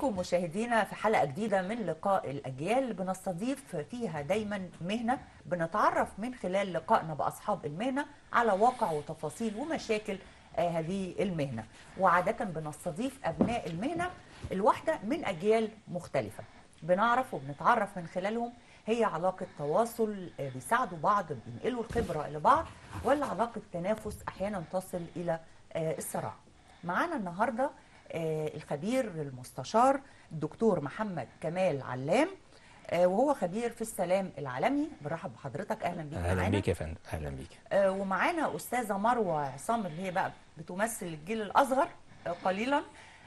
بكم مشاهدينا في حلقة جديدة من لقاء الأجيال بنستضيف فيها دايما مهنة بنتعرف من خلال لقائنا بأصحاب المهنة على واقع وتفاصيل ومشاكل آه، هذه المهنة وعادة بنستضيف أبناء المهنة الواحدة من أجيال مختلفة بنعرف وبنتعرف من خلالهم هي علاقة تواصل آه، بيساعدوا بعض بينقلوا الخبرة لبعض ولا علاقة تنافس أحيانا تصل إلى آه، الصراع معانا النهارده آه، الخبير المستشار الدكتور محمد كمال علام آه، وهو خبير في السلام العالمي برحب بحضرتك اهلا بيك اهلا معانا بيك يا فندم اهلا بيك آه، ومعانا استاذه مروه عصام اللي هي بقى بتمثل الجيل الاصغر آه، قليلا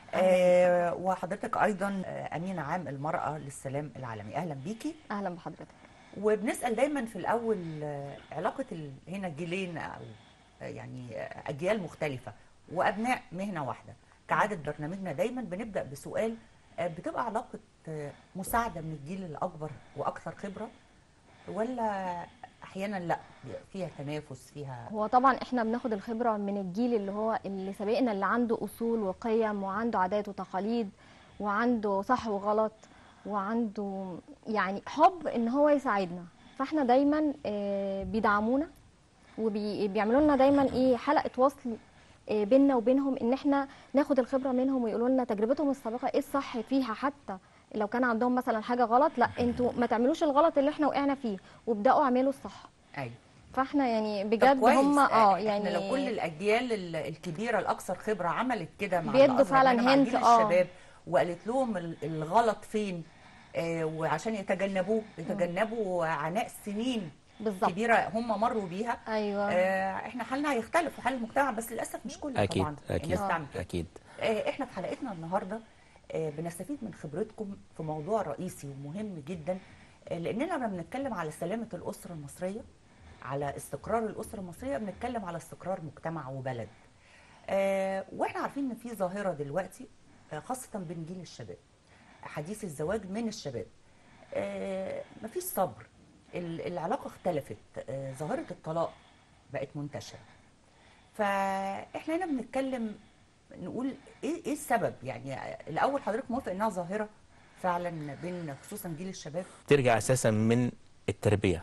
آه، وحضرتك ايضا آه، امين عام المراه للسلام العالمي اهلا بيكي اهلا بحضرتك وبنسال دايما في الاول آه، علاقه ال- هنا جيلين او آه، يعني آه، اجيال مختلفه وابناء مهنه واحده كعاده برنامجنا دايما بنبدا بسؤال آه، بتبقى علاقه آه، مساعده من الجيل الاكبر واكثر خبره ولا احيانا لا بيبقى فيها تنافس فيها هو طبعا احنا بناخد الخبره من الجيل اللي هو اللي سابقنا اللي عنده اصول وقيم وعنده عادات وتقاليد وعنده صح وغلط وعنده يعني حب ان هو يساعدنا فاحنا دايما آه، بيدعمونا وبيعملوا لنا دايما ايه حلقه وصل آه، بيننا وبينهم ان احنا ناخد الخبره منهم ويقولوا لنا تجربتهم السابقه ايه الصح فيها حتى لو كان عندهم مثلا حاجه غلط لا انتوا ما تعملوش الغلط اللي احنا وقعنا فيه وابداوا اعملوا الصح ايوه فاحنا يعني طب بجد كويس هم اه احنا يعني لو كل الاجيال ال- الكبيره الاكثر خبره عملت كده مع بيدوا الأصغر فعلاً منها مع hint، جيل آه. الشباب وقالت لهم ال- الغلط فين آه وعشان يتجنبوه يتجنبوا عناء سنين بالظبط كبيره هم مروا بيها ايوه آه احنا حالنا هيختلف وحال المجتمع بس للاسف مش كله اكيد طبعا اكيد الناس تعمل كده. اكيد آه، احنا في حلقتنا النهارده آه، بنستفيد من خبرتكم في موضوع رئيسي ومهم جدا آه، لاننا لما بنتكلم على سلامه الاسره المصريه على استقرار الاسره المصريه بنتكلم على استقرار مجتمع وبلد آه، واحنا عارفين ان في ظاهره دلوقتي آه، خاصه بين جيل الشباب حديث الزواج من الشباب آه، مفيش صبر ال- العلاقه اختلفت آه، ظاهره الطلاق بقت منتشره فاحنا هنا بنتكلم نقول ايه ايه السبب يعني الاول حضرتك موافق انها ظاهره فعلا بين خصوصا جيل الشباب ترجع اساسا من التربيه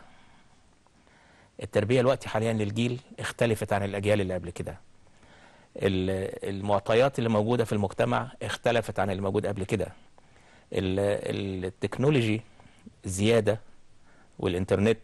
التربيه الوقت حاليا للجيل اختلفت عن الاجيال اللي قبل كده ال- المعطيات اللي موجوده في المجتمع اختلفت عن اللي موجود قبل كده ال- التكنولوجي زياده والانترنت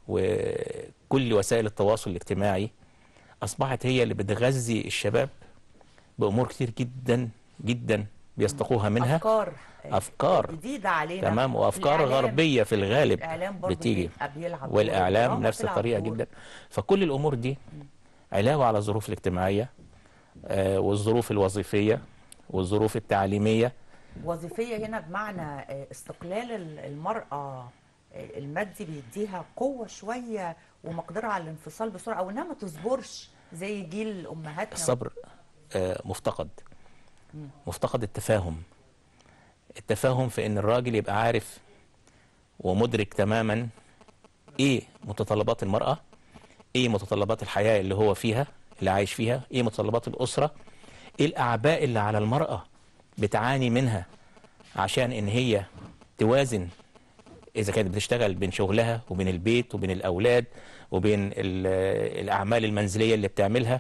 وكل وسائل التواصل الاجتماعي اصبحت هي اللي بتغذي الشباب بامور كتير جدا جدا بيستقوها منها افكار أفكار. جديده علينا تمام وافكار الإعلام- غربيه في الغالب الاعلام برضه بتيجي بيبقى بيلعب دور، والاعلام الدراما نفس بتلعب الطريقه دور. جدا فكل الامور دي علاوه على الظروف الاجتماعيه آه، والظروف الوظيفيه والظروف التعليميه وظيفيه هنا بمعنى آه، استقلال ال- المراه آه، المادي بيديها قوه شويه ومقدره على الانفصال بسرعه او انها ما تصبرش زي جيل امهاتنا الصبر آه، مفتقد مفتقد التفاهم التفاهم في ان الراجل يبقى عارف ومدرك تماما ايه متطلبات المرأة ايه متطلبات الحياة اللي هو فيها اللي عايش فيها ايه متطلبات الأسرة ايه الأعباء اللي على المرأة بتعاني منها عشان ان هي توازن اذا كانت بتشتغل بين شغلها وبين البيت وبين الاولاد وبين ال- الاعمال المنزليه اللي بتعملها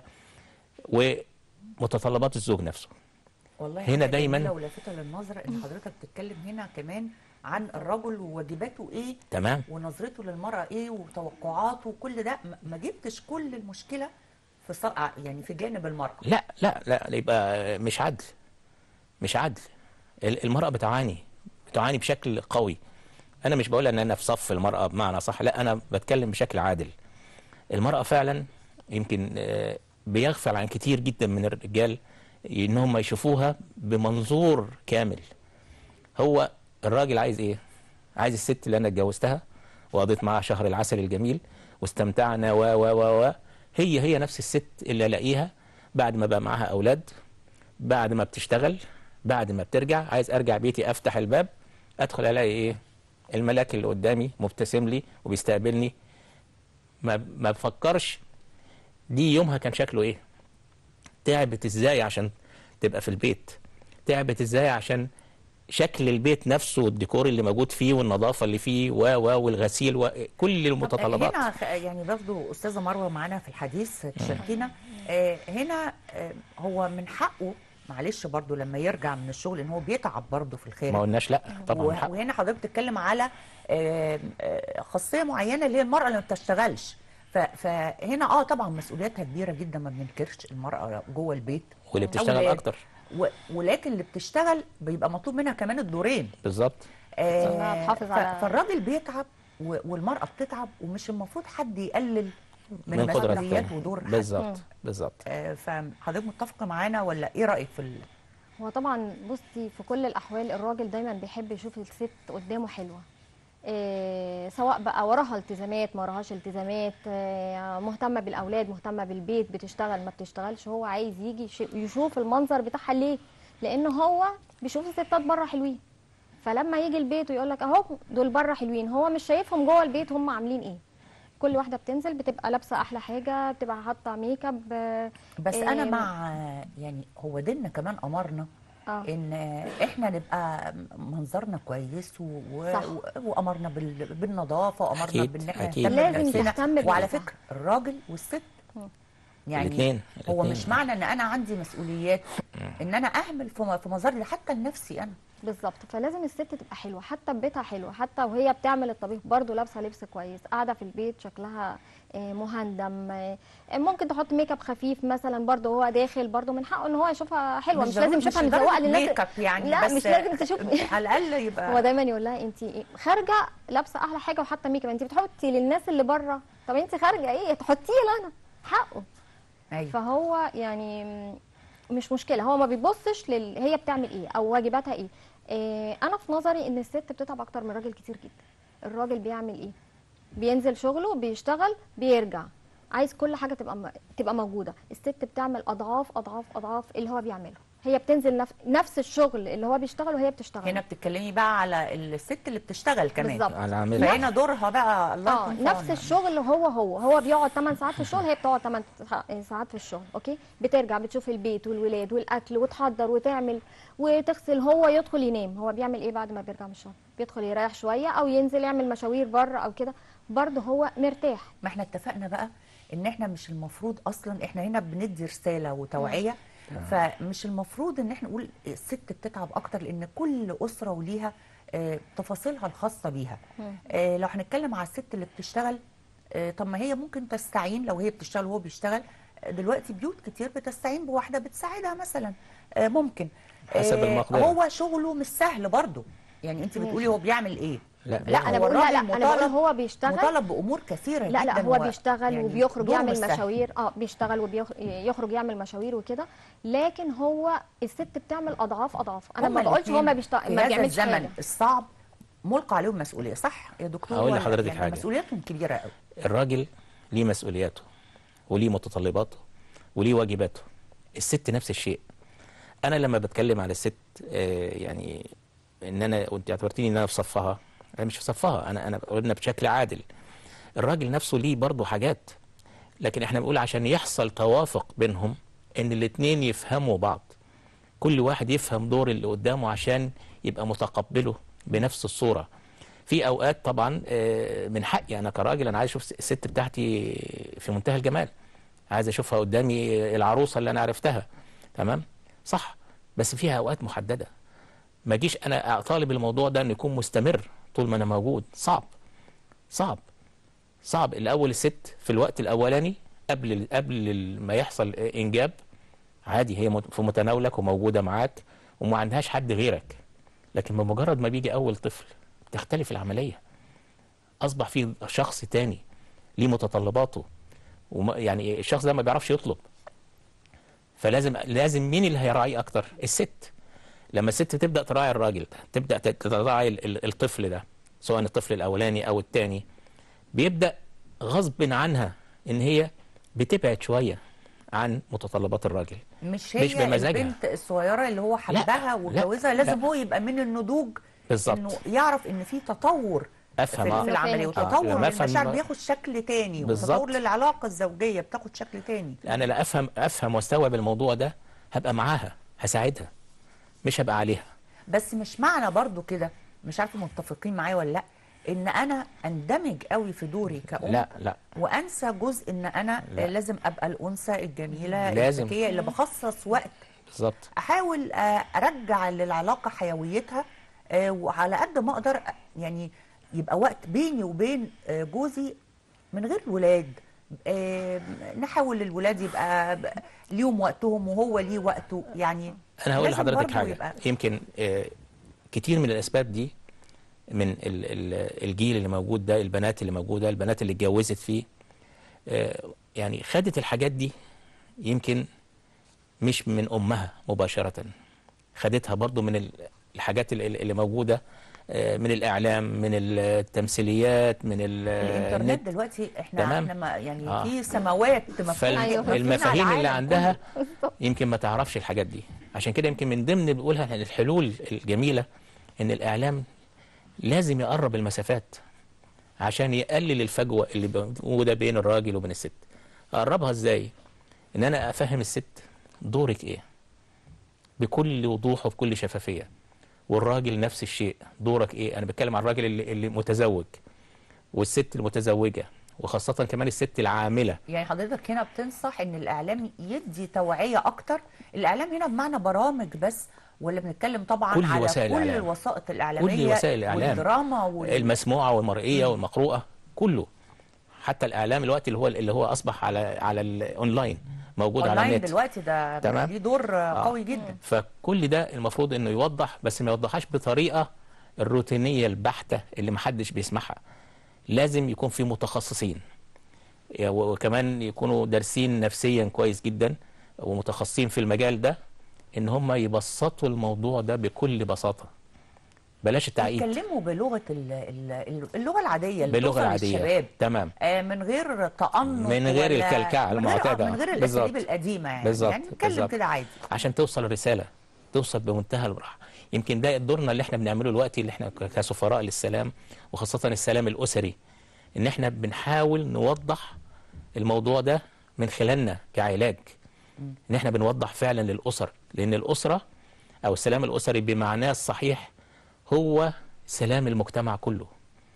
ومتطلبات الزوج نفسه والله هنا حاجة دايماً- جميلة ولافته للنظر ان حضرتك بتتكلم هنا كمان عن الرجل وواجباته ايه تمام ونظرته للمرأة ايه وتوقعاته وكل ده ما- ما جبتش كل المشكلة في ص... يعني في جانب المرأة لا لا لا يبقى مش عدل مش عدل ال- المرأة بتعاني بتعاني بشكل قوي أنا مش بقول إن أنا في صف المرأة بمعنى صح لا أنا بتكلم بشكل عادل المرأة فعلا يمكن آه، بيغفل عن كتير جدا من الرجال إن هم يشوفوها بمنظور كامل هو الراجل عايز إيه؟ عايز الست اللي أنا اتجوزتها وقضيت معاها شهر العسل الجميل واستمتعنا و و و و هي هي نفس الست اللي الاقيها بعد ما بقى معاها اولاد بعد ما بتشتغل بعد ما بترجع عايز ارجع بيتي افتح الباب ادخل الاقي ايه الملاك اللي قدامي مبتسم لي وبيستقبلني ما ما بفكرش دي يومها كان شكله ايه تعبت ازاي عشان تبقى في البيت تعبت ازاي عشان شكل البيت نفسه والديكور اللي موجود فيه والنظافه اللي فيه و و والغسيل وكل المتطلبات هنا خ- يعني برضه استاذه مروه معانا في الحديث تشاركينا آه، هنا آه، هو من حقه معلش برضه لما يرجع من الشغل ان هو بيتعب برضه في الخارج ما قلناش لا طبعا و- من حقه. وهنا حضرتك بتتكلم على آه، آه، خاصيه معينه اللي هي المراه اللي ما بتشتغلش ف- فهنا اه طبعا مسؤولياتها كبيره جدا ما بننكرش المراه جوه البيت واللي بتشتغل أولاد. اكتر و- ولكن اللي بتشتغل بيبقى مطلوب منها كمان الدورين بالظبط إنها تحافظ ف- على- فالراجل بيتعب و- والمرأة بتتعب ومش المفروض حد يقلل من, من قدرة مسؤوليات التاني. ودور حد بالظبط بالظبط آه، فحضرتك متفقة معانا ولا ايه رأيك في ال... هو طبعا بصي في كل الاحوال الراجل دايما بيحب يشوف الست قدامه حلوه إيه سواء بقى وراها التزامات ما وراهاش التزامات إيه مهتمه بالاولاد مهتمه بالبيت بتشتغل ما بتشتغلش هو عايز يجي يش- يشوف المنظر بتاعها ليه لان هو بيشوف الستات بره حلوين فلما يجي البيت ويقول لك اهو دول بره حلوين هو مش شايفهم جوه البيت هم عاملين ايه كل واحده بتنزل بتبقى لابسه احلى حاجه بتبقى حاطه ميك اب آه، بس انا إيه، مع يعني هو ديننا كمان امرنا اه ان احنا نبقى منظرنا كويس و... و... صح. و... وامرنا بال... بالنظافه وامرنا أكيد، بان احنا أكيد. نهتم لازم بنفسنا. تهتم وعلى بنفسها. فكره الراجل والست مم. يعني الاثنين هو مش معنى ان انا عندي مسؤوليات ان انا اهمل في م- في مظهري حتى لنفسي انا بالظبط فلازم الست تبقى حلوه حتى في بيتها حلوه حتى وهي بتعمل الطبيخ برضو لابسه لبس كويس قاعده في البيت شكلها آه، مهندم آه، ممكن تحط ميك اب خفيف مثلا برضو هو داخل برضو من حقه ان هو يشوفها حلوه مش, لازم ضروري- يشوفها لدرجة متزوقه للناس ميك اب يعني لا بس مش لازم تشوف على الاقل يبقى هو دايما يقول لها انت خارجه لابسه احلى حاجه وحاطه ميك اب انت بتحطي للناس اللي بره طب انت خارجه ايه تحطيه لي انا حقه أيوة. فهو يعني م- مش مشكله هو ما بيبصش لل... هي بتعمل ايه او واجباتها ايه إيه انا في نظري ان الست بتتعب اكتر من الراجل كتير جدا الراجل بيعمل ايه بينزل شغله بيشتغل بيرجع عايز كل حاجه تبقى م... تبقى موجوده الست بتعمل اضعاف اضعاف اضعاف اللي هو بيعمله هي بتنزل نف... نفس الشغل اللي هو بيشتغله وهي بتشتغل هنا بتتكلمي بقى على الست اللي بتشتغل كمان بالظبط. على عامل فهنا دورها بقى الله اه يكون في نفس عونها. الشغل هو هو هو بيقعد 8 ساعات في الشغل هي بتقعد 8 ساعات في الشغل اوكي بترجع بتشوف البيت والولاد والاكل وتحضر وتعمل وتغسل هو يدخل ينام هو بيعمل ايه بعد ما بيرجع من الشغل بيدخل يريح شويه او ينزل يعمل مشاوير بره او كده برضه هو مرتاح ما احنا اتفقنا بقى ان احنا مش المفروض اصلا احنا هنا بندي رساله وتوعيه فمش المفروض ان احنا نقول الست بتتعب اكتر لان كل اسره وليها آه، تفاصيلها الخاصه بيها آه، لو هنتكلم على الست اللي بتشتغل آه، طب ما هي ممكن تستعين لو هي بتشتغل وهو بيشتغل آه، دلوقتي بيوت كتير بتستعين بواحده بتساعدها مثلا آه، ممكن حسب آه، المقدرة. هو شغله مش سهل برضه يعني انت بتقولي هو بيعمل ايه لا لا انا هو بقول لا لا الراجل انا بقول مطالب- هو بيشتغل مطالب بامور كثيره لا لا جدا هو بيشتغل يعني وبيخرج دوره يعمل مش سهل. مشاوير اه بيشتغل وبيخرج يعمل مشاوير وكده لكن هو الست بتعمل اضعاف اضعاف انا هما ما بقولش هو ما الاتنين بيشتغل في ما هذا بيعملش الزمن حاجه الصعب ملقى عليهم مسؤوليه صح يا دكتور هقول ولا لحضرتك يعني حاجة. مسؤولياتهم كبيره قوي الراجل ليه مسؤولياته وليه متطلباته وليه واجباته الست نفس الشيء انا لما بتكلم على الست آه، يعني ان انا وانت اعتبرتيني ان انا في صفها انا مش في صفها انا انا قلنا بشكل عادل الراجل نفسه ليه برضه حاجات لكن احنا بنقول عشان يحصل توافق بينهم ان الاتنين يفهموا بعض كل واحد يفهم دور اللي قدامه عشان يبقى متقبله بنفس الصورة في اوقات طبعا آه، من حقي انا كراجل انا عايز اشوف الست بتاعتي في منتهى الجمال عايز اشوفها قدامي العروسة اللي انا عرفتها تمام صح بس فيها اوقات محددة ما اجيش انا اطالب الموضوع ده انه يكون مستمر طول ما انا موجود صعب صعب صعب الاول الست في الوقت الاولاني قبل قبل ما يحصل انجاب عادي هي مت- في متناولك وموجوده معاك وما عندهاش حد غيرك لكن بمجرد ما بيجي اول طفل تختلف العمليه اصبح في شخص تاني ليه متطلباته وما يعني الشخص ده ما بيعرفش يطلب فلازم لازم مين اللي هيراعيه اكتر الست لما الست تبدا تراعي الراجل ده تبدا تت- تراعي ال- ال- الطفل ده سواء الطفل الاولاني او الثاني بيبدا غصب عنها ان هي بتبعد شويه عن متطلبات الراجل مش هي مش بمزاجها. البنت الصغيره اللي هو حبها لا، واتجوزها لا. لازم هو يبقى من النضوج بالظبط. انه يعرف ان في تطور افهم في, آه. في العمليه آه، وتطور لما أفهم للمشاعر بقى- بياخد شكل تاني بالظبط. وتطور للعلاقه الزوجيه بتاخد شكل تاني انا لا افهم افهم واستوعب الموضوع ده هبقى معاها هساعدها مش هبقى عليها بس مش معنى برضو كده مش عارفه متفقين معايا ولا لا ان انا اندمج قوي في دوري كأم لا لا وانسى جزء ان انا لا. لازم ابقى الانثى الجميله لازم. الذكيه اللي بخصص وقت بالظبط احاول آه، ارجع للعلاقه حيويتها آه، وعلى قد ما اقدر آه، يعني يبقى وقت بيني وبين آه، جوزي من غير ولاد آه، نحاول الولاد يبقى ب- ليهم وقتهم وهو ليه وقته يعني انا هقول لازم لحضرتك برضو حاجه يبقى- يمكن آه، كتير من الاسباب دي من ال- ال- الجيل اللي موجود ده البنات اللي موجوده البنات اللي اتجوزت فيه آه، يعني خدت الحاجات دي يمكن مش من امها مباشره خدتها برضو من ال- الحاجات ال- ال- اللي موجوده آه، من الاعلام من التمثيليات من ال- الانترنت النت دلوقتي احنا تمام. احنا ما يعني آه. في سماوات مفتوحه أيوة. مفتوحين على فالمفاهيم اللي العالم عندها كله. يمكن ما تعرفش الحاجات دي عشان كده يمكن من ضمن بيقولها إن الحلول الجميلة ان الاعلام لازم يقرب المسافات عشان يقلل الفجوة اللي موجودة بين الراجل وبين الست اقربها ازاي ان انا افهم الست دورك ايه بكل وضوح وبكل شفافية والراجل نفس الشيء دورك ايه انا بتكلم عن الراجل اللي, اللي متزوج والست المتزوجة وخاصة كمان الست العاملة يعني حضرتك هنا بتنصح ان الاعلام يدي توعيه اكتر الاعلام هنا بمعنى برامج بس ولا بنتكلم طبعا كل على وسائل كل الإعلام. الوسائط الاعلاميه كل وسائل الإعلام. والدراما وال... المسموعه والمرئيه والمقروءه كله حتى الاعلام الوقت اللي هو اللي هو اصبح على على الاونلاين موجود على اونلاين النت دلوقتي ده تمام. ليه دور آه. قوي جدا فكل ده المفروض انه يوضح بس ما يوضحهاش بطريقه الروتينيه البحته اللي محدش بيسمعها لازم يكون في متخصصين يا- وكمان يكونوا دارسين نفسيا كويس جدا ومتخصصين في المجال ده ان هم يبسطوا الموضوع ده بكل بساطه بلاش التعقيد يتكلموا بلغه ال... ال... اللغه العاديه اللي باللغه توصل العاديه للشباب تمام آه من غير تأنق من غير ولا- الكلكعة من غير- المعتادة. من غير بالظبط. الاساليب القديمه يعني بالظبط. يعني نتكلم بالظبط. كده عادي عشان توصل الرسالة توصل بمنتهى الراحة يمكن ده دورنا اللي احنا بنعمله دلوقتي اللي احنا ك- كسفراء للسلام وخاصة السلام الأسري ان احنا بنحاول نوضح الموضوع ده من خلالنا كعلاج ان احنا بنوضح فعلا للأسر لأن الأسرة أو السلام الأسري بمعناه الصحيح هو سلام المجتمع كله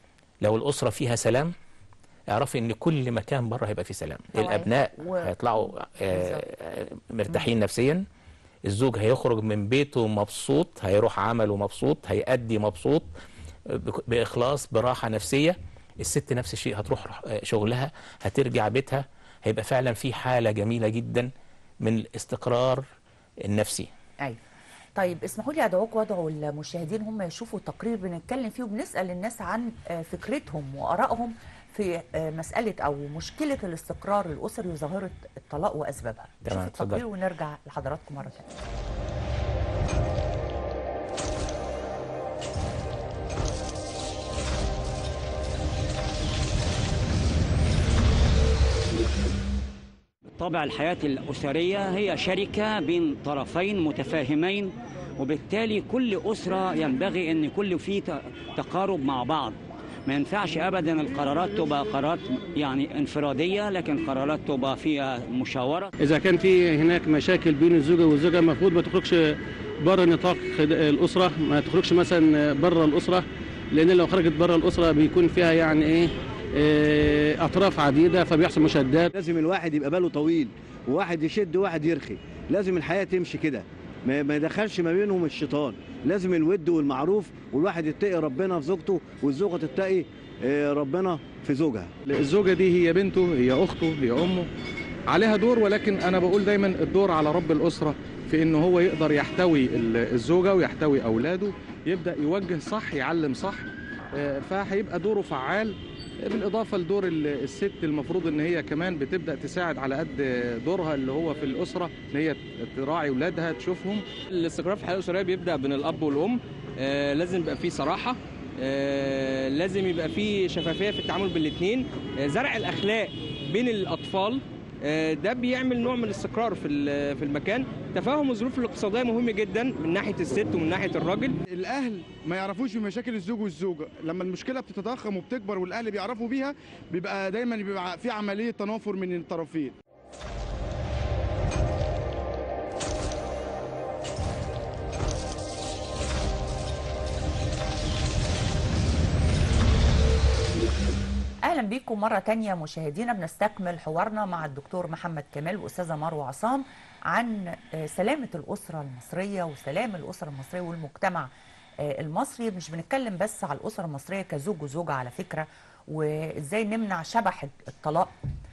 لو الأسرة فيها سلام اعرفي ان كل مكان بره هيبقى فيه سلام طبعاً. الابناء و- هيطلعوا آه، آه، مرتاحين نفسيا الزوج هيخرج من بيته مبسوط هيروح عمله مبسوط هيأدي مبسوط آه، بك- بإخلاص براحة نفسية الست نفس الشيء هتروح آه، شغلها هترجع بيتها هيبقى فعلا في حالة جميلة جدا من الاستقرار النفسي ايوه طيب اسمحوا لي ادعوك وادعوا المشاهدين هم يشوفوا تقرير بنتكلم فيه وبنسال الناس عن آه، فكرتهم وارائهم في آه، مساله او مشكله الاستقرار الاسري وظاهره الطلاق واسبابها تمام، نشوف اتفضل. التقرير ونرجع لحضراتكم مره ثانيه طبع الحياة الأسرية هي شركة بين طرفين متفاهمين وبالتالي كل أسرة ينبغي أن كل فيه ت- تقارب مع بعض ما ينفعش أبدا القرارات تبقى قرارات يعني انفرادية لكن قرارات تبقى فيها مشاورة إذا كان في هناك مشاكل بين الزوجة والزوجة المفروض ما تخرجش بره نطاق خد- الأسرة ما تخرجش مثلا بره الأسرة لأن لو خرجت بره الأسرة بيكون فيها يعني إيه إيه، أطراف عديدة فبيحصل مشادات لازم الواحد يبقى باله طويل وواحد يشد وواحد يرخي لازم الحياة تمشي كده ما ما يدخلش ما بينهم الشيطان لازم الود والمعروف والواحد يتقي ربنا في زوجته والزوجة تتقي آه، ربنا في زوجها الزوجة دي هي بنته هي أخته هي أمه عليها دور ولكن أنا بقول دايما الدور على رب الأسرة في إن هو يقدر يحتوي ال- الزوجة ويحتوي أولاده يبدأ يوجه صح يعلم صح آه، فهيبقى دوره فعال بالإضافة لدور ال- الست المفروض إن هي كمان بتبدأ تساعد على قد دورها اللي هو في الأسرة إن هي تراعي أولادها تشوفهم الاستقرار في الحياه الاسريه بيبدا بين الاب والام آه لازم يبقى فيه صراحه آه لازم يبقى فيه شفافيه في التعامل بين الاثنين آه زرع الاخلاق بين الاطفال آه ده بيعمل نوع من الاستقرار في ال- في المكان تفاهم الظروف الاقتصاديه مهم جدا من ناحيه الست ومن ناحيه الراجل الاهل ما يعرفوش بمشاكل الزوج والزوجه لما المشكله بتتضخم وبتكبر والاهل بيعرفوا بيها بيبقى دايما بيبقى في عمليه تنافر من الطرفين بيكم مرة تانية مشاهدينا بنستكمل حوارنا مع الدكتور محمد كمال وأستاذة مروة عصام عن آه، سلامة الأسرة المصرية وسلام الأسرة المصرية والمجتمع آه، المصري مش بنتكلم بس على الأسرة المصرية كزوج وزوجة على فكرة وإزاي نمنع شبح الطلاق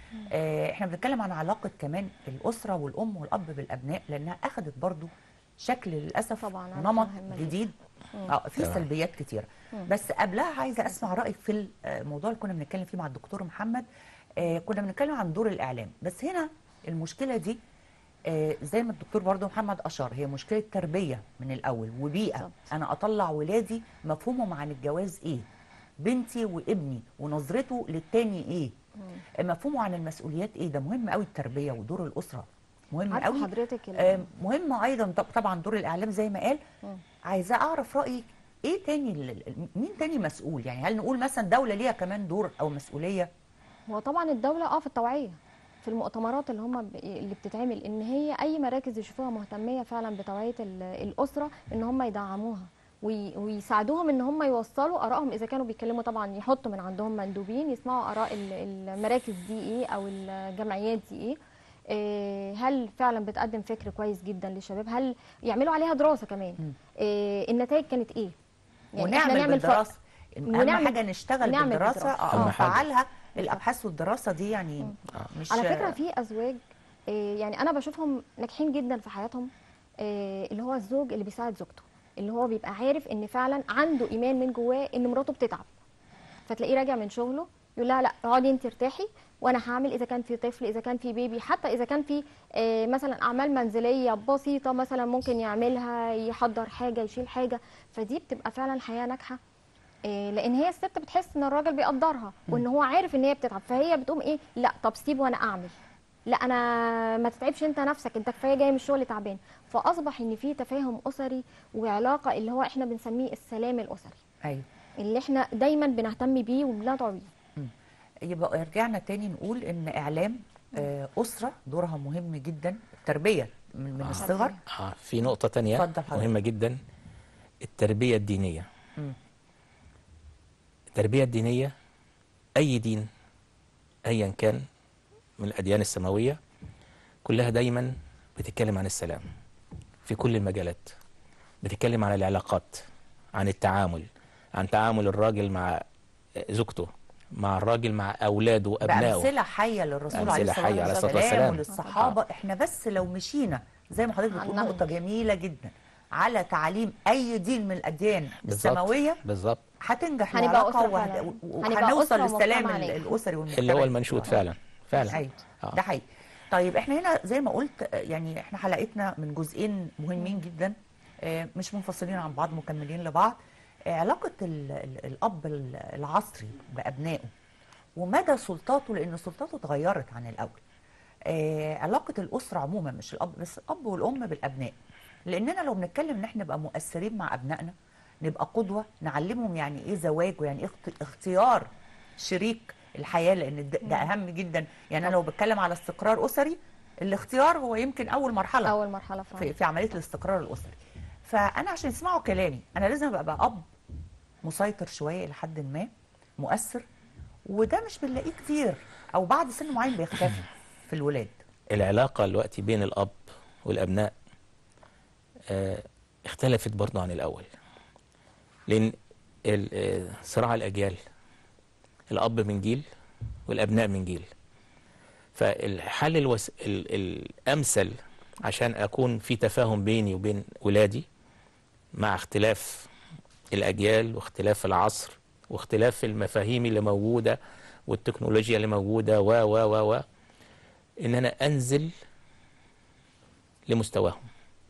آه، احنا بنتكلم عن علاقة كمان الأسرة والأم والأب بالأبناء لأنها أخذت برضو شكل للأسف طبعاً، عارفة نمط مهمة جداً. جديد مم. اه في تمام. سلبيات كتيرة بس قبلها عايزة أسمع رأيك في الموضوع اللي كنا بنتكلم فيه مع الدكتور محمد آه كنا بنتكلم عن دور الإعلام بس هنا المشكلة دي آه زي ما الدكتور برضو محمد أشار هي مشكلة تربية من الأول وبيئة بالظبط. أنا أطلع ولادي مفهومهم عن الجواز إيه بنتي وابني ونظرته للتاني إيه مفهومه عن المسؤوليات إيه ده مهم قوي التربية ودور الأسرة مهم عارفه قوي حضرتك ال- آه، مهم ايضا طب- طبعا دور الاعلام زي ما قال مم. عايزه اعرف رايك ايه تاني ال- ال- مين تاني مسؤول يعني هل نقول مثلا دوله ليها كمان دور او مسؤوليه هو طبعا الدولة اه في التوعية في المؤتمرات اللي هم اللي بتتعمل ان هي اي مراكز يشوفوها مهتمية فعلا بتوعية ال- الأسرة ان هم يدعموها وي- ويساعدوهم ان هم يوصلوا ارائهم اذا كانوا بيتكلموا طبعا يحطوا من عندهم مندوبين يسمعوا اراء ال- المراكز دي ايه او الجمعيات دي ايه إيه، هل فعلا بتقدم فكر كويس جدا للشباب هل يعملوا عليها دراسة كمان مم. إيه النتائج كانت ايه إحنا ونعمل نعمل ف- بالدراسه اهم ونعمل- حاجه نشتغل نعمل بالدراسه بالدراسة. اه أهم حاجة. نفعلها الابحاث والدراسه دي يعني مش على فكره في ازواج آه، يعني انا بشوفهم ناجحين جدا في حياتهم آه، اللي هو الزوج اللي بيساعد زوجته اللي هو بيبقى عارف ان فعلا عنده ايمان من جواه ان مراته بتتعب فتلاقيه راجع من شغله يقول لها لا اقعدي انت ارتاحي وانا هعمل اذا كان في طفل اذا كان في بيبي حتى اذا كان في آه، مثلا اعمال منزليه بسيطه مثلا ممكن يعملها يحضر حاجه يشيل حاجه فدي بتبقى فعلا حياه ناجحه آه، لان هي الست بتحس ان الراجل بيقدرها وان هو عارف ان هي بتتعب فهي بتقوم ايه لا طب سيب وانا اعمل لا انا ما تتعبش انت نفسك انت كفايه جاي من الشغل تعبان فاصبح ان في تفاهم اسري وعلاقه اللي هو احنا بنسميه السلام الاسري ايوه اللي احنا دايما بنهتم بيه وبندعو بيه يبقى رجعنا تاني نقول ان اعلام آه، اسره دورها مهم جدا التربيه من, من الصغر آه في نقطة تانية اتفضل حضرتك. مهمة جدا التربية الدينية مم. التربية الدينية أي دين أيا كان من الأديان السماوية كلها دايما بتتكلم عن السلام في كل المجالات بتتكلم عن العلاقات عن التعامل عن تعامل الراجل مع زوجته مع الراجل مع أولاده وأبنائه بأمثلة حية للرسول أمثلة عليه حية عليه الصلاة الصلاة والسلام. وللصحابة احنا بس لو مشينا زي ما حضرتك عن بتقول نهج. نقطة جميلة جدا على تعليم أي دين من الأديان بالظبط السماوية بالظبط هتنجح هنبقى العلاقة أسرة وهت- فعلا. و- هنبقى وهنوصل أسرة للسلام ومجتمع ال- ناجح. الأسري والمجتمعي اللي هو المنشود فعلا فعلا أيوة آه. ده حقيقي طيب احنا هنا زي ما قلت آه، يعني احنا حلقتنا من جزئين مهمين جدا آه، مش منفصلين عن بعض مكملين لبعض آه، علاقة ال- ال- الأب ال- العصري بأبنائه ومدى سلطاته لأن سلطاته اتغيرت عن الأول آه، علاقة الأسرة عموما مش الأب بس الأب والأم بالأبناء لأننا لو بنتكلم إن احنا نبقى مؤثرين مع أبنائنا نبقى قدوة نعلمهم يعني إيه زواج ويعني إيه اخت- اختيار شريك الحياة لأن ده, ده أهم جدا يعني أنا لو بتكلم على استقرار أسري الاختيار هو يمكن أول مرحلة اول مرحله في, فعلا في عمليه الاستقرار الاسري فانا عشان يسمعوا كلامي انا لازم ابقى بقى اب مسيطر شويه الى حد ما مؤثر وده مش بنلاقيه كتير او بعد سن معين بيختفي في الولاد العلاقة دلوقتي بين الأب والأبناء آه، اختلفت برضه عن الأول لأن ال- آه، صراع الأجيال الأب من جيل والأبناء من جيل فالحل الوس... ال... الأمثل عشان أكون في تفاهم بيني وبين ولادي مع اختلاف الأجيال واختلاف العصر واختلاف المفاهيم اللي موجودة والتكنولوجيا اللي موجودة و و و و ان انا انزل لمستواهم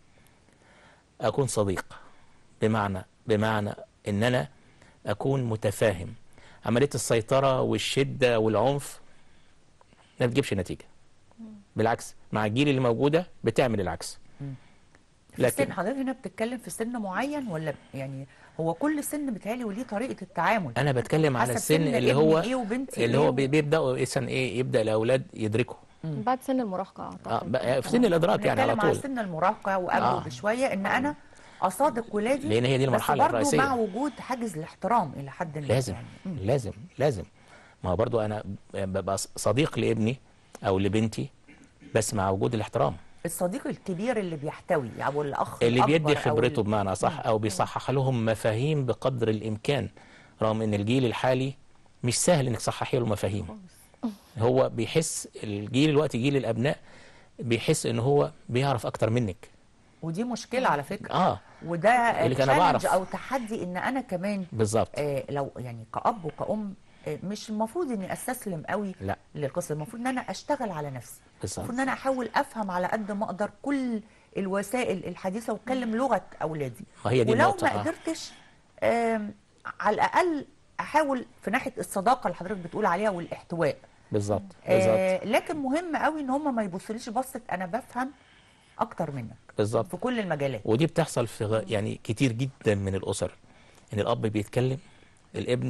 اكون صديق بمعنى بمعنى ان انا اكون متفاهم عمليه السيطره والشده والعنف ما بتجيبش نتيجه بالعكس مع الجيل اللي موجوده بتعمل العكس في لكن سن حضرتك هنا بتتكلم في سن معين ولا يعني هو كل سن بيتهيألي وليه طريقه التعامل انا بتكلم على حسب السن سن اللي ابني هو ايه وبنتي اللي ايه هو و- بي- بيبداوا مثلا ايه يبدا الاولاد يدركوا بعد سن المراهقه اه اعتقد بقى في سن الادراك يعني على بنتكلم على طول سن المراهقه وقبله آه. بشويه ان انا اصادق ولادي لأن هي دي المرحلة بس برضه الرئيسية. مع وجود حاجز الاحترام الى حد ما لازم يعني. مم. لازم لازم ما هو برضو انا ببقى صديق لابني او لبنتي بس مع وجود الاحترام الصديق الكبير اللي بيحتوي او الاخ اللي الأكبر بيدي أو خبرته ال- بمعنى صح او بيصحح لهم مفاهيم بقدر الامكان رغم ان الجيل الحالي مش سهل انك تصححي له مفاهيم هو بيحس الجيل الوقت جيل الابناء بيحس ان هو بيعرف اكتر منك ودي مشكله على فكره اه وده يقول لك أنا challenge بعرف. او تحدي ان انا كمان بالظبط آه لو يعني كأب وكأم آه مش المفروض اني استسلم قوي لا للقصه المفروض ان انا اشتغل على نفسي بالظبط المفروض ان انا احاول افهم على قد ما اقدر كل الوسائل الحديثه واتكلم لغه اولادي ما هي دي ولو النقطة، ما آه. قدرتش آم، على الاقل احاول في ناحيه الصداقه اللي حضرتك بتقول عليها والاحتواء بالظبط بالظبط آه لكن مهم قوي ان هم ما يبصليش بصه انا بفهم اكتر منك بالظبط في كل المجالات ودي بتحصل في غ... يعني كتير جدا من الاسر ان الاب بيتكلم الابن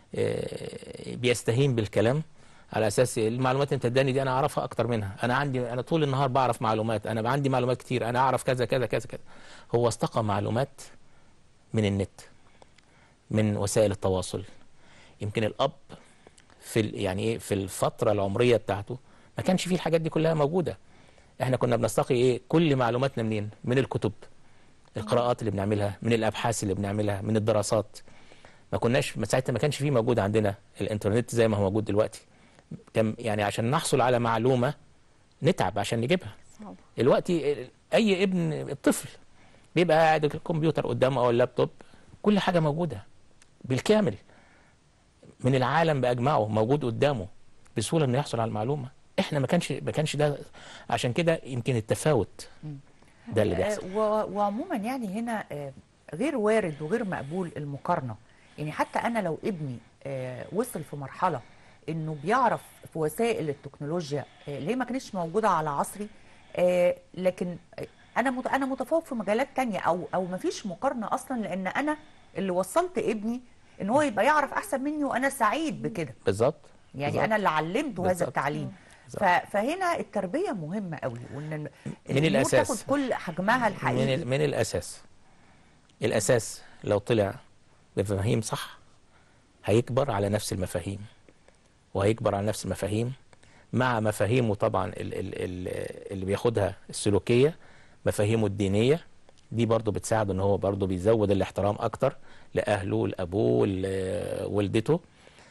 آه، بيستهين بالكلام على اساس المعلومات اللي انت اداني دي انا اعرفها اكتر منها انا عندي انا طول النهار بعرف معلومات انا عندي معلومات كتير انا اعرف كذا كذا كذا كذا هو استقى معلومات من النت من وسائل التواصل يمكن الاب في ال- يعني ايه في الفتره العمريه بتاعته ما كانش فيه الحاجات دي كلها موجوده احنا كنا بنستقي ايه كل معلوماتنا منين من الكتب القراءات اللي بنعملها من الابحاث اللي بنعملها من الدراسات ما كناش ما ساعتها ما كانش فيه موجود عندنا الانترنت زي ما هو موجود دلوقتي كان يعني عشان نحصل على معلومه نتعب عشان نجيبها صعب. دلوقتي اي ابن الطفل بيبقى قاعد الكمبيوتر قدامه او اللابتوب كل حاجه موجوده بالكامل من العالم باجمعه موجود قدامه بسهوله انه يحصل على المعلومه احنا ما كانش ما كانش ده عشان كده يمكن التفاوت ده اللي بيحصل آه، و- وعموما يعني هنا آه، غير وارد وغير مقبول المقارنه يعني حتى انا لو ابني آه، وصل في مرحله انه بيعرف في وسائل التكنولوجيا آه، اللي هي ما كانتش موجوده على عصري آه، لكن آه، انا مت- انا متفوق في مجالات تانية او او ما فيش مقارنه اصلا لان انا اللي وصلت ابني ان هو يبقى يعرف احسن مني وانا سعيد بكده بالظبط يعني بالظبط. انا اللي علمته هذا بالظبط. التعليم بالظبط. ف- فهنا التربيه مهمه قوي وان الأمور الأساس. تاخد كل حجمها من, الحقيقي ال- من الاساس الاساس لو طلع بمفاهيم صح هيكبر على نفس المفاهيم وهيكبر على نفس المفاهيم مع مفاهيمه طبعا ال- ال- ال- اللي بياخدها السلوكيه مفاهيمه الدينيه دي برضه بتساعده ان هو برضه بيزود الاحترام اكتر لاهله لابوه لوالدته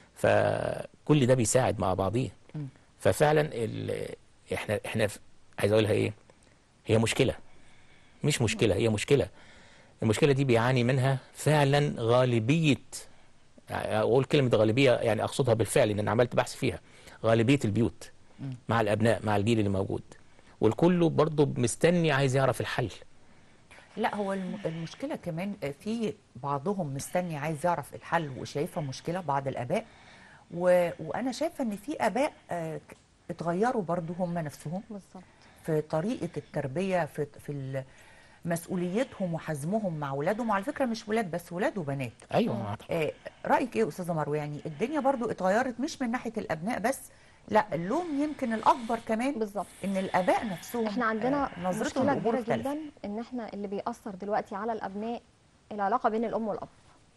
فكل ده بيساعد مع بعضيه ففعلا ال- احنا احنا ف- عايز اقولها ايه هي مشكله مش مشكله هي مشكله المشكله دي بيعاني منها فعلا غالبيه يعني اقول كلمه غالبيه يعني اقصدها بالفعل لان انا عملت بحث فيها غالبيه البيوت مع الابناء مع الجيل اللي موجود والكل برضه مستني عايز يعرف الحل لا هو الم- المشكله كمان في بعضهم مستني عايز يعرف الحل وشايفها مشكله بعض الاباء و... وانا شايفه ان في اباء آه، ك- اتغيروا برضو هم نفسهم بالظبط في طريقه التربيه في في ال- مسؤوليتهم وحزمهم مع اولادهم وعلى فكره مش ولاد بس ولاد وبنات ايوه آه، رايك ايه يا استاذه مروه يعني الدنيا برضو اتغيرت مش من ناحيه الابناء بس لا اللوم يمكن الاكبر كمان بالظبط ان الاباء نفسهم احنا عندنا آه، نظرتهم مشكله للأمور كبيره اختلفت. جدا ان احنا اللي بيأثر دلوقتي على الابناء العلاقه بين الام والاب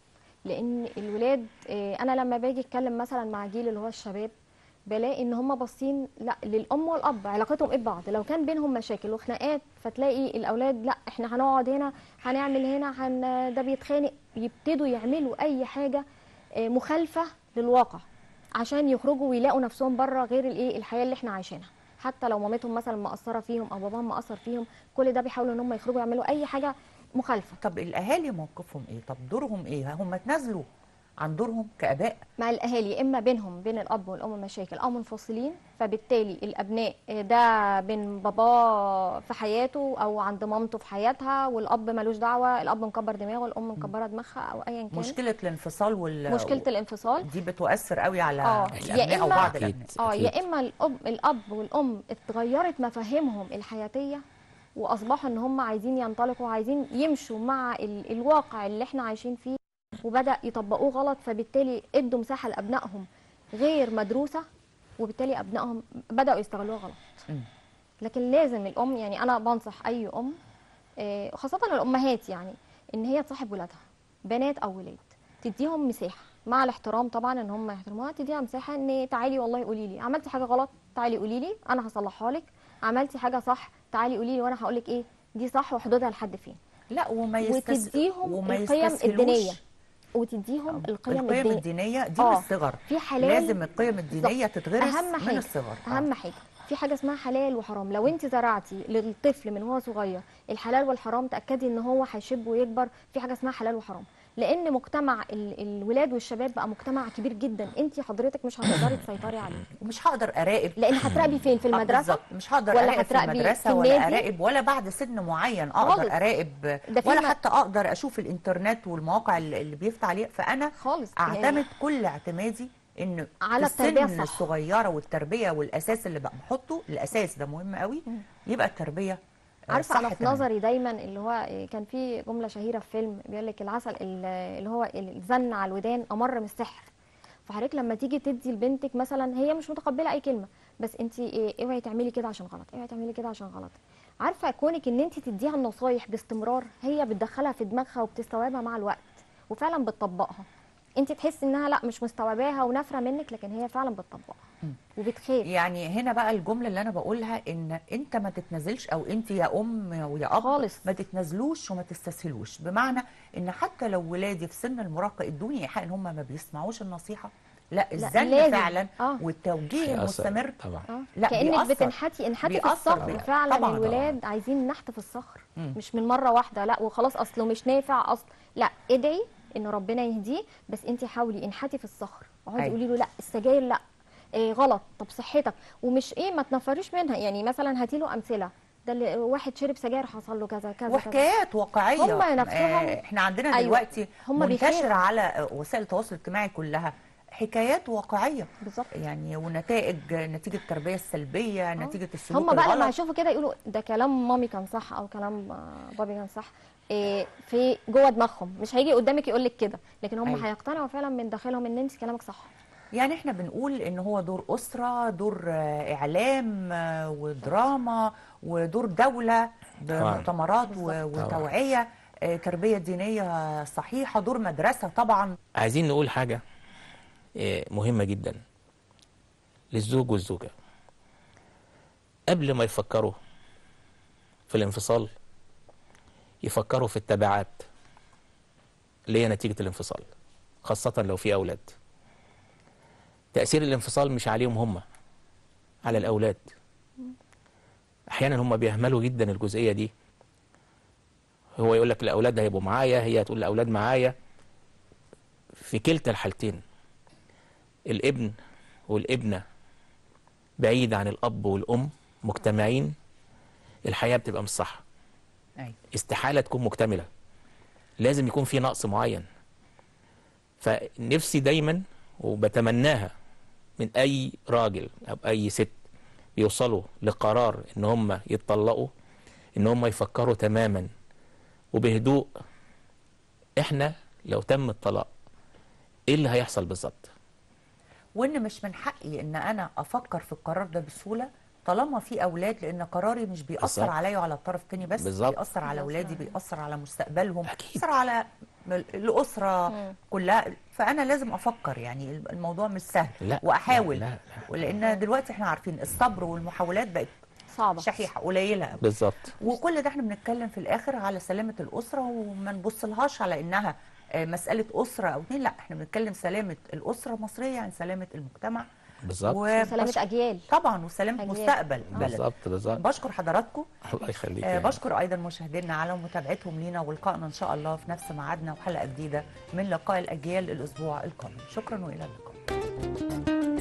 لان الولاد اه، انا لما باجي اتكلم مثلا مع جيل اللي هو الشباب بلاقي ان هم باصين لا للام والاب علاقتهم ايه ببعض لو كان بينهم مشاكل وخناقات فتلاقي الاولاد لا احنا هنقعد هنا هنعمل هنا هن ده بيتخانق يبتدوا يعملوا اي حاجه اه، مخالفه للواقع عشان يخرجوا ويلاقوا نفسهم بره غير الايه الحياه اللي احنا عايشينها حتى لو مامتهم مثلا مقصره فيهم او باباهم مقصر فيهم كل ده بيحاولوا ان هم يخرجوا يعملوا اي حاجه مخالفه طب الاهالي موقفهم ايه طب دورهم ايه هم تنازلوا عن دورهم كاباء مع الاهالي اما بينهم بين الاب والام مشاكل او منفصلين فبالتالي الابناء ده بين باباه في حياته او عند مامته في حياتها والاب ملوش دعوه الاب مكبر دماغه والام مكبره دماغها او ايا كان مشكله الانفصال وال مشكله الانفصال دي بتؤثر قوي على اه الابناء يا او اما بعض أكيد. الابناء اه أكيد. يا اما الاب الاب والام اتغيرت مفاهيمهم الحياتيه واصبحوا ان هم عايزين ينطلقوا عايزين يمشوا مع ال... الواقع اللي احنا عايشين فيه وبدا يطبقوه غلط فبالتالي ادوا مساحه لابنائهم غير مدروسه وبالتالي ابنائهم بداوا يستغلوها غلط مم. لكن لازم الام يعني انا بنصح اي ام آه، خاصه الامهات يعني ان هي تصاحب ولادها بنات او ولاد تديهم مساحه مع الاحترام طبعا ان هم يحترموها تديها مساحه ان تعالي والله قولي لي عملتي حاجه غلط تعالي قولي لي انا هصلحها لك عملتي حاجه صح تعالي قولي لي وانا هقول لك ايه دي صح وحدودها لحد فين لا وما يستس... وتديهم وما القيم يستسهلوش الدينيه وتديهم القيم, القيم الدينيه الدينيه دي آه. من الصغر في حلال لازم القيم الدينيه بالظبط. تتغرس اهم من حاجه الصغر آه. اهم حاجه في حاجه اسمها حلال وحرام لو انت زرعتي للطفل من هو صغير الحلال والحرام تاكدي ان هو هيشب ويكبر في حاجه اسمها حلال وحرام لان مجتمع ال- الولاد والشباب بقى مجتمع كبير جدا انت حضرتك مش هتقدري تسيطري عليه ومش هقدر اراقب لان هتراقبي فين في آه، المدرسه بالظبط. مش هقدر ولا اراقب في هتراقبي المدرسه في ولا النادي؟ اراقب ولا بعد سن معين اقدر خالص. اراقب ده في ولا م- حتى اقدر اشوف الانترنت والمواقع اللي اللي بيفتح عليها فانا خالص اعتمد كل اعتمادي ان على في التربية السن الصح. الصغيره والتربيه والاساس اللي بقى بحطه الاساس ده مهم قوي يبقى التربيه آه، عارفه صح انا في تمام. نظري دايما اللي هو كان في جمله شهيره في فيلم بيقول لك العسل ال- اللي هو الزن على الودان امر من السحر فحضرتك لما تيجي تدي لبنتك مثلا هي مش متقبله اي كلمه بس انت إيه اوعي تعملي كده عشان غلط اوعي تعملي كده عشان غلط عارفه كونك ان انت تديها النصايح باستمرار هي بتدخلها في دماغها وبتستوعبها مع الوقت وفعلا بتطبقها انت تحسي انها لا مش مستوعباها ونافره منك لكن هي فعلا بتطبقها وبتخاف يعني هنا بقى الجمله اللي انا بقولها ان انت ما تتنازلش او انت يا ام ويا اب خالص. ما تتنازلوش وما تستسهلوش بمعنى ان حتى لو ولادي في سن المراهقه ادوني ايحاء ان هم ما بيسمعوش النصيحه لا الزن لازم. فعلا آه. والتوجيه هيأثر المستمر طبعا اه لا، كانك بيأثر. بتنحتي انحتي في بيأثر الصخر بي- فعلا طبعاً، الولاد عايزين نحت في الصخر مم. مش من مره واحده لا وخلاص اصله مش نافع اصل لا ادعي ان ربنا يهديه بس انت حاولي انحتي في الصخر اقعدي أيوة. قولي له لا السجاير لا إيه غلط طب صحتك ومش ايه ما تنفريش منها يعني مثلا هاتي له امثله ده اللي واحد شرب سجاير حصل له كذا كذا كذا وحكايات واقعيه هم نفسهم- آه، احنا عندنا أيوة. دلوقتي هم منتشر بيخافوا. على آه، وسائل التواصل الاجتماعي كلها حكايات واقعيه بالظبط يعني ونتائج نتيجه التربيه السلبيه نتيجه السلوك هم بقى لما الغلط يشوفوا كده يقولوا ده كلام مامي كان صح او كلام آه، بابي كان صح إيه في جوه دماغهم مش هيجي قدامك يقول لك كده لكن هم أيوة. هيقتنعوا فعلا من داخلهم ان انت كلامك صح يعني احنا بنقول ان هو دور اسره دور آه، اعلام آه، ودراما ودور دوله طبعاً. بمؤتمرات و- بالظبط. وتوعيه آه، تربيه دينيه صحيحه دور مدرسه طبعا عايزين نقول حاجة آه، مهمة جدا للزوج والزوجة قبل ما يفكروا في الانفصال يفكروا في التبعات اللي هي نتيجة الانفصال خاصة لو في أولاد تأثير الانفصال مش عليهم هم على الأولاد أحيانا هم بيهملوا جدا الجزئية دي هو يقول لك الأولاد هيبقوا معايا هي تقول الأولاد معايا في كلتا الحالتين الابن والابنة بعيد عن الأب والأم مجتمعين الحياة بتبقى مش صح أيوة. استحالة تكون مكتملة لازم يكون في نقص معين فنفسي دايما وبتمناها من أي راجل أو أي ست يوصلوا لقرار إن هم يتطلقوا إن هم يفكروا تماما وبهدوء إحنا لو تم الطلاق إيه اللي هيحصل بالظبط وان مش من حقي ان انا افكر في القرار ده بسهوله طالما في اولاد لان قراري مش بيأثر بالظبط. عليا وعلى الطرف التاني بس بالظبط. بيأثر على بيأثر اولادي عليا. بيأثر على مستقبلهم أكيد. بيأثر على الاسره مم. كلها فانا لازم افكر يعني الموضوع مش سهل لا واحاول لا, لا, لا. لان دلوقتي احنا عارفين الصبر والمحاولات بقت صعبه شحيحه قليله قوي بالظبط وكل ده احنا بنتكلم في الاخر على سلامه الاسره وما نبصلهاش على انها آه، مساله اسره او اتنين لا احنا بنتكلم سلامه الاسره المصريه عن سلامه المجتمع بالظبط سلامه وبش- اجيال طبعا وسلامه أجيال. مستقبل بلد بالظبط بالظبط بشكر حضراتكم الله يخليك آه يعني. بشكر ايضا مشاهدينا على متابعتهم لينا ولقائنا ان شاء الله في نفس ميعادنا وحلقه جديده من لقاء الاجيال الاسبوع القادم شكرا والى اللقاء